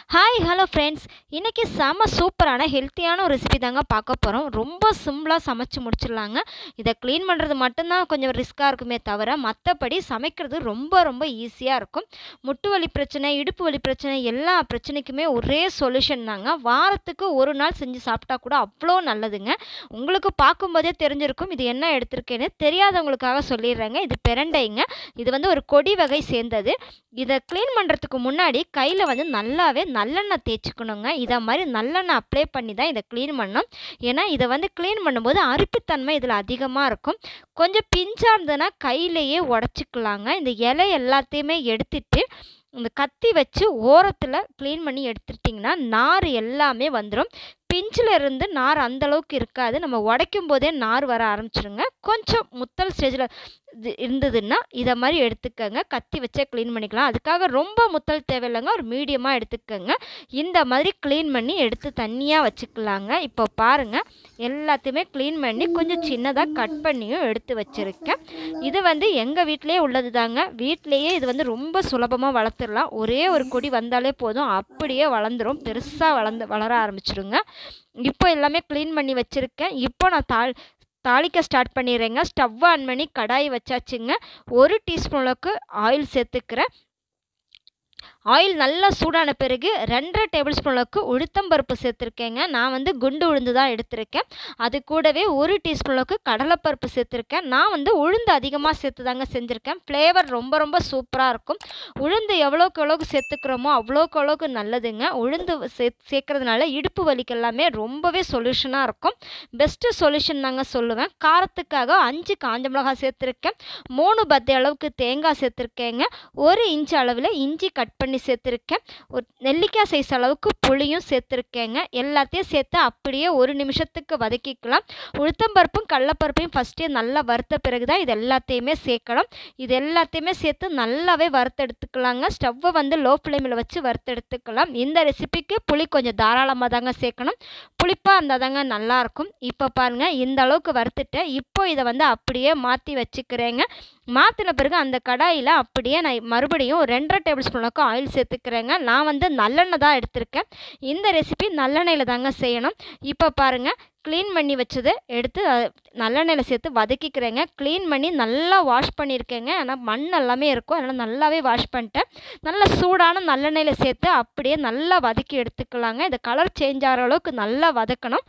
hi hello friends இன்றைக்கி செம சூப்பரான ஹெல்த்தியான ஒரு ரெசிபி தாங்க பார்க்க போகிறோம் ரொம்ப சிம்பிளாக சமைச்சு முடிச்சிடலாங்க இதை க்ளீன் பண்ணுறது மட்டும்தான் கொஞ்சம் ரிஸ்க்காக இருக்குமே தவிர மற்றபடி சமைக்கிறது ரொம்ப ரொம்ப ஈஸியாக இருக்கும் முட்டு வலி பிரச்சனை இடுப்பு வலி பிரச்சனை எல்லா பிரச்சனைக்குமே ஒரே சொல்யூஷன் தாங்க வாரத்துக்கு ஒரு நாள் செஞ்சு சாப்பிட்டா கூட அவ்வளோ நல்லதுங்க உங்களுக்கு பார்க்கும்போதே தெரிஞ்சிருக்கும் இது என்ன எடுத்திருக்கேன்னு தெரியாதவங்களுக்காக சொல்லிடுறேங்க இது பிரண்டைங்க இது வந்து ஒரு கொடி வகை சேர்ந்தது இதை க்ளீன் பண்ணுறதுக்கு முன்னாடி கையில் வந்து நல்லாவே நல்லெண்ணெய் தேய்ச்சிக்கணுங்க இதை மாதிரி நல்லெண்ணெய் அப்ளை பண்ணி தான் இதை க்ளீன் பண்ணணும் ஏன்னா இதை வந்து க்ளீன் பண்ணும்போது அரிப்புத்தன்மை இதில் அதிகமாக இருக்கும் கொஞ்சம் பிஞ்சாக இருந்ததுன்னா கையிலேயே உடச்சிக்கலாங்க இந்த இலை எல்லாத்தையுமே எடுத்துட்டு இந்த கத்தி வச்சு ஓரத்தில் க்ளீன் பண்ணி எடுத்துட்டிங்கன்னா நார் எல்லாமே வந்துடும் பிஞ்சில் இருந்து நார் அந்தளவுக்கு இருக்காது நம்ம உடைக்கும் போதே நார் வர ஆரம்பிச்சிருங்க கொஞ்சம் முத்தல் ஸ்டேஜில் இது இருந்ததுன்னா இதை மாதிரி எடுத்துக்கோங்க கத்தி வச்சே க்ளீன் பண்ணிக்கலாம் அதுக்காக ரொம்ப முத்தல் தேவையில்லைங்க ஒரு மீடியமாக எடுத்துக்கோங்க இந்த மாதிரி க்ளீன் பண்ணி எடுத்து தனியாக வச்சுக்கலாங்க இப்போ பாருங்கள் எல்லாத்தையுமே க்ளீன் பண்ணி கொஞ்சம் சின்னதாக கட் பண்ணியும் எடுத்து வச்சுருக்கேன் இது வந்து எங்கள் வீட்டிலே உள்ளது தாங்க வீட்டிலேயே இது வந்து ரொம்ப சுலபமாக வளர்த்துடலாம் ஒரே ஒரு கொடி வந்தாலே போதும் அப்படியே வளர்ந்துடும் பெருசாக வளர்ந்து வளர ஆரம்பிச்சிடுங்க இப்போ எல்லாமே க்ளீன் பண்ணி வச்சுருக்கேன் இப்போ நான் தாள் தாளிக்க ஸ்டார்ட் பண்ணிடுறேங்க ஸ்டவ் ஆன் பண்ணி கடாய் வச்சாச்சுங்க ஒரு டீஸ்பூன் அளவுக்கு ஆயில் சேர்த்துக்கிறேன் ஆயில் நல்லா சூடான பிறகு ரெண்டரை டேபிள் ஸ்பூன் அளவுக்கு உளுத்தம்பருப்பு சேர்த்துருக்கேங்க நான் வந்து குண்டு உளுந்து தான் எடுத்திருக்கேன் அது கூடவே ஒரு டீஸ்பூன் அளவுக்கு கடலைப்பருப்பு சேர்த்துருக்கேன் நான் வந்து உளுந்து அதிகமாக சேர்த்து தாங்க செஞ்சுருக்கேன் ஃப்ளேவர் ரொம்ப ரொம்ப சூப்பராக இருக்கும் உளுந்து எவ்வளோக்கு எவ்வளோக்கு சேர்த்துக்கிறோமோ அவ்வளோக்கு அவ்வளோக்கு நல்லதுங்க உளுந்து சே சேர்க்கறதுனால இடுப்பு வலிக்கு எல்லாமே ரொம்பவே சொல்யூஷனாக இருக்கும் பெஸ்ட்டு சொல்யூஷன் தாங்க சொல்லுவேன் காரத்துக்காக அஞ்சு காஞ்ச மிளகாய் சேர்த்துருக்கேன் மூணு பத்தை அளவுக்கு தேங்காய் சேர்த்துருக்கேங்க ஒரு இன்ச் அளவில் இஞ்சி கட் பண்ணி சேர்த்துருக்கேன் ஒரு நெல்லிக்காய் சைஸ் அளவுக்கு புளியும் சேர்த்துருக்கேங்க எல்லாத்தையும் சேர்த்து அப்படியே ஒரு நிமிஷத்துக்கு வதக்கிக்கலாம் உளுத்தம்பருப்பும் கடலப்பருப்பையும் ஃபஸ்ட்டே நல்லா வறுத்த பிறகு தான் இது எல்லாத்தையுமே சேர்க்கணும் இது எல்லாத்தையுமே சேர்த்து நல்லாவே வறுத்தெடுத்துக்கலாங்க ஸ்டவ்வை வந்து லோ ஃப்ளேமில் வச்சு வறுத்தெடுத்துக்கலாம் இந்த ரெசிபிக்கு புளி கொஞ்சம் தாராளமாக தாங்க சேர்க்கணும் புளிப்பாக இருந்தால் தாங்க நல்லாயிருக்கும் இப்போ பாருங்கள் இந்த அளவுக்கு வறுத்துட்டேன் இப்போ இதை வந்து அப்படியே மாற்றி வச்சுக்கிறேங்க மாற்றின பிறகு அந்த கடாயில் அப்படியே நான் மறுபடியும் ரெண்டரை டேபிள் ஸ்பூன் அளவுக்கு ஆயில் சேர்த்துக்கிறேங்க நான் வந்து நல்லெண்ணெய் தான் எடுத்திருக்கேன் இந்த ரெசிபி நல்லெண்ணெயில் தாங்க செய்யணும் இப்போ பாருங்கள் க்ளீன் பண்ணி வச்சதை எடுத்து நல்லெண்ணெயில் சேர்த்து வதக்கிக்கிறேங்க க்ளீன் பண்ணி நல்லா வாஷ் பண்ணியிருக்கேங்க ஆனால் மண் எல்லாமே இருக்கும் அதனால் நல்லாவே வாஷ் பண்ணிட்டேன் நல்ல சூடான நல்லெண்ணெயில் சேர்த்து அப்படியே நல்லா வதக்கி எடுத்துக்கலாங்க இந்த கலர் சேஞ்ச் ஆகிற அளவுக்கு நல்லா வதக்கணும்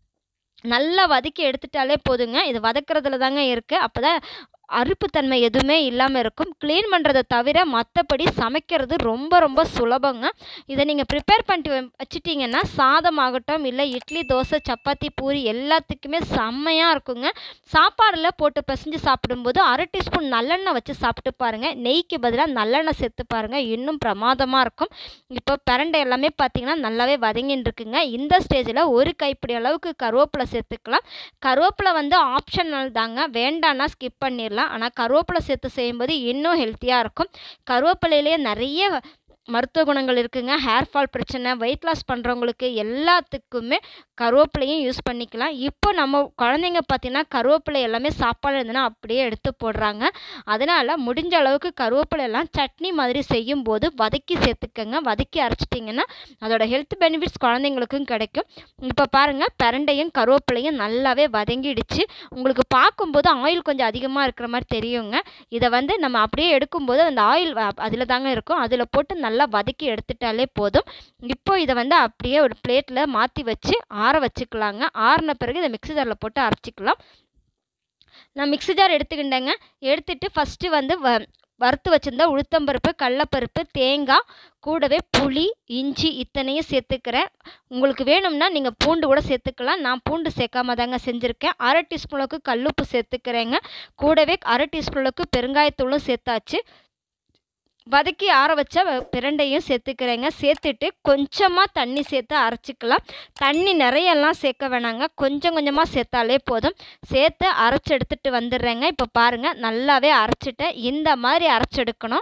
நல்லா வதக்கி எடுத்துட்டாலே போதுங்க இது வதக்கிறதுல தாங்க இருக்குது அப்போ தான் அறுப்புத்தன்மை எதுவுமே இல்லாமல் இருக்கும் க்ளீன் பண்ணுறதை தவிர மற்றபடி சமைக்கிறது ரொம்ப ரொம்ப சுலபங்க இதை நீங்கள் ப்ரிப்பேர் பண்ணிட்டு வச்சிட்டிங்கன்னா சாதம் ஆகட்டும் இல்லை இட்லி தோசை சப்பாத்தி பூரி எல்லாத்துக்குமே செம்மையாக இருக்குங்க சாப்பாடில் போட்டு பிசைஞ்சு சாப்பிடும்போது அரை டீஸ்பூன் நல்லெண்ணெய் வச்சு சாப்பிட்டு பாருங்கள் நெய்க்கு பதிலாக நல்லெண்ணெய் சேர்த்து பாருங்கள் இன்னும் பிரமாதமாக இருக்கும் இப்போ பிரண்டை எல்லாமே பார்த்திங்கன்னா நல்லாவே வதங்கின்னு இருக்குங்க இந்த ஸ்டேஜில் ஒரு கைப்பிடி அளவுக்கு கருவேப்பிலை சேர்த்துக்கலாம் கருவேப்பிலை வந்து ஆப்ஷனல் தாங்க வேண்டான்னா ஸ்கிப் பண்ணிடலாம் ஆனால் கருவேப்பிலை சேர்த்து செய்யும்போது இன்னும் ஹெல்த்தியாக இருக்கும் கருவேப்பிலையிலே நிறைய மருத்துவ குணங்கள் இருக்குங்க ஹேர் ஃபால் பிரச்சனை வெயிட் லாஸ் பண்ணுறவங்களுக்கு எல்லாத்துக்குமே கருவேப்பிலையும் யூஸ் பண்ணிக்கலாம் இப்போ நம்ம குழந்தைங்க பார்த்திங்கன்னா கருவேப்பிலை எல்லாமே சாப்பாடு இருந்ததுன்னா அப்படியே எடுத்து போடுறாங்க அதனால் முடிஞ்ச அளவுக்கு கருவேப்பிலை எல்லாம் சட்னி மாதிரி செய்யும்போது வதக்கி சேர்த்துக்கங்க வதக்கி அரைச்சிட்டிங்கன்னா அதோட ஹெல்த் பெனிஃபிட்ஸ் குழந்தைங்களுக்கும் கிடைக்கும் இப்போ பாருங்கள் பிரண்டையும் கருவேப்பிலையும் நல்லாவே வதங்கிடுச்சு உங்களுக்கு பார்க்கும்போது ஆயில் கொஞ்சம் அதிகமாக இருக்கிற மாதிரி தெரியுங்க இதை வந்து நம்ம அப்படியே எடுக்கும்போது அந்த ஆயில் அதில் தாங்க இருக்கும் அதில் போட்டு நல்லா வதக்கி எடுத்துட்டாலே போதும் இப்போ இதை வந்து அப்படியே ஒரு பிளேட்டில் மாற்றி வச்சு ஆற வச்சுக்கலாங்க ஆறின பிறகு இதை மிக்ஸி ஜாரில் போட்டு அரைச்சிக்கலாம் நான் மிக்ஸி ஜார் எடுத்துக்கிட்டேங்க எடுத்துகிட்டு ஃபஸ்ட்டு வந்து வ வறுத்து வச்சுருந்தா உளுத்தம்பருப்பு கடலப்பருப்பு தேங்காய் கூடவே புளி இஞ்சி இத்தனையும் சேர்த்துக்கிறேன் உங்களுக்கு வேணும்னா நீங்கள் பூண்டு கூட சேர்த்துக்கலாம் நான் பூண்டு சேர்க்காம தாங்க செஞ்சுருக்கேன் அரை டீஸ்பூனுக்கு கல்லுப்பு சேர்த்துக்கிறேங்க கூடவே அரை டீஸ்பூனுக்கு பெருங்காயத்தூளும் சேர்த்தாச்சு வதக்கி ஆற வச்ச பிரண்டையும் சேர்த்துக்கிறேங்க சேர்த்துட்டு கொஞ்சமாக தண்ணி சேர்த்து அரைச்சிக்கலாம் தண்ணி நிறையெல்லாம் சேர்க்க வேணாங்க கொஞ்சம் கொஞ்சமாக சேர்த்தாலே போதும் சேர்த்து அரைச்சி எடுத்துகிட்டு வந்துடுறேங்க இப்போ பாருங்கள் நல்லாவே அரைச்சிட்டேன் இந்த மாதிரி அரைச்செடுக்கணும்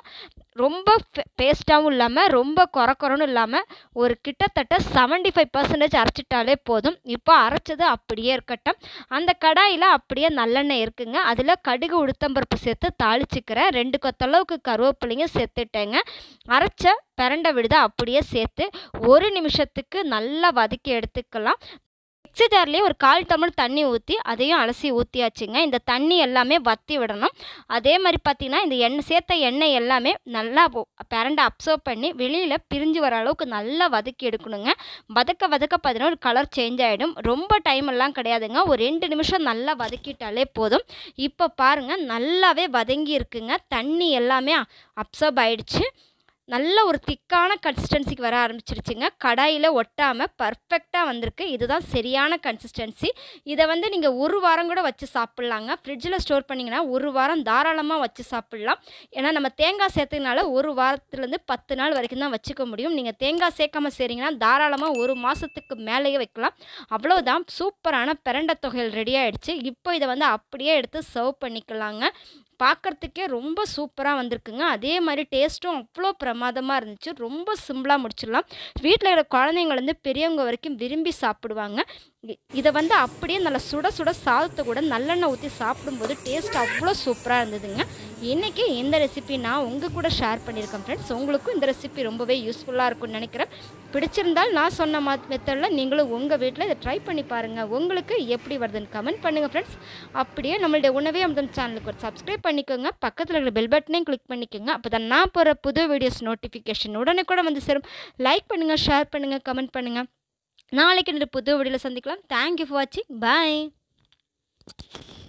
ரொம்ப பேஸ்ட்டாகவும் இல்லாமல் ரொம்ப கொர கொரன்னு இல்லாமல் ஒரு கிட்டத்தட்ட செவன்ட்டி ஃபைவ் பர்சன்டேஜ் அரைச்சிட்டாலே போதும் இப்போ அரைச்சது அப்படியே இருக்கட்டும் அந்த கடாயில் அப்படியே நல்லெண்ணெய் இருக்குங்க அதில் கடுகு உளுத்தம்பருப்பு சேர்த்து தாளிச்சுக்கிறேன் ரெண்டு கொத்தளவுக்கு கருவேப்பிலையும் சேர்த்துட்டேங்க அரைச்ச பிரண்டை விடுதை அப்படியே சேர்த்து ஒரு நிமிஷத்துக்கு நல்லா வதக்கி எடுத்துக்கலாம் மிக்ஸி ஜார்லேயே ஒரு கால் டம்ளர் தண்ணி ஊற்றி அதையும் அலசி ஊற்றியாச்சுங்க இந்த தண்ணி எல்லாமே வற்றி விடணும் அதே மாதிரி பார்த்தீங்கன்னா இந்த எண்ணெய் சேர்த்த எண்ணெய் எல்லாமே நல்லா பிரண்டை அப்சர்வ் பண்ணி வெளியில் பிரிஞ்சு வர அளவுக்கு நல்லா வதக்கி எடுக்கணுங்க வதக்க வதக்க பார்த்தீங்கன்னா ஒரு கலர் சேஞ்ச் ஆகிடும் ரொம்ப டைம் எல்லாம் கிடையாதுங்க ஒரு ரெண்டு நிமிஷம் நல்லா வதக்கிட்டாலே போதும் இப்போ பாருங்கள் நல்லாவே வதங்கி இருக்குங்க தண்ணி எல்லாமே அப்சர்வ் ஆயிடுச்சு நல்ல ஒரு திக்கான கன்சிஸ்டன்சிக்கு வர ஆரம்பிச்சிருச்சுங்க கடாயில் ஒட்டாமல் பர்ஃபெக்டாக வந்திருக்கு இதுதான் சரியான கன்சிஸ்டன்சி இதை வந்து நீங்கள் ஒரு வாரம் கூட வச்சு சாப்பிட்லாங்க ஃப்ரிட்ஜில் ஸ்டோர் பண்ணிங்கன்னா ஒரு வாரம் தாராளமாக வச்சு சாப்பிட்லாம் ஏன்னா நம்ம தேங்காய் சேர்த்ததுனால ஒரு வாரத்துலேருந்து பத்து நாள் வரைக்கும் தான் வச்சுக்க முடியும் நீங்கள் தேங்காய் சேர்க்காம செய்கிறீங்கன்னா தாராளமாக ஒரு மாதத்துக்கு மேலேயே வைக்கலாம் அவ்வளோதான் சூப்பரான பிரண்டை தொகையில் ரெடி ஆகிடுச்சு இப்போ இதை வந்து அப்படியே எடுத்து சர்வ் பண்ணிக்கலாங்க பார்க்குறதுக்கே ரொம்ப சூப்பராக வந்திருக்குங்க அதே மாதிரி டேஸ்ட்டும் அவ்வளோ பிரமாதமாக இருந்துச்சு ரொம்ப சிம்பிளாக முடிச்சிடலாம் வீட்டில் இருக்கிற குழந்தைங்கள்லேருந்து பெரியவங்க வரைக்கும் விரும்பி சாப்பிடுவாங்க இதை வந்து அப்படியே நல்லா சுட சுட சாதத்தை கூட நல்லெண்ணெய் ஊற்றி சாப்பிடும்போது டேஸ்ட் அவ்வளோ சூப்பராக இருந்ததுங்க இன்றைக்கி இந்த ரெசிபி நான் உங்கள் கூட ஷேர் பண்ணியிருக்கேன் ஃப்ரெண்ட்ஸ் உங்களுக்கும் இந்த ரெசிபி ரொம்பவே யூஸ்ஃபுல்லாக இருக்கும்னு நினைக்கிறேன் பிடிச்சிருந்தால் நான் சொன்ன மா மெத்தடில் நீங்களும் உங்கள் வீட்டில் இதை ட்ரை பண்ணி பாருங்கள் உங்களுக்கு எப்படி வருதுன்னு கமெண்ட் பண்ணுங்கள் ஃப்ரெண்ட்ஸ் அப்படியே நம்மளுடைய உணவே அமுதம் சேனலுக்கு ஒரு சப்ஸ்கிரைப் பண்ணிக்கோங்க பக்கத்தில் இருக்கிற பெல் பட்டனையும் கிளிக் பண்ணிக்கோங்க அப்போ தான் நான் போகிற புது வீடியோஸ் நோட்டிஃபிகேஷன் உடனே கூட வந்து சேரும் லைக் பண்ணுங்கள் ஷேர் பண்ணுங்கள் கமெண்ட் பண்ணுங்கள் நாளைக்கு என்னோட புது வீடியோவில் சந்திக்கலாம் தேங்க்யூ ஃபார் வாட்சிங் பாய்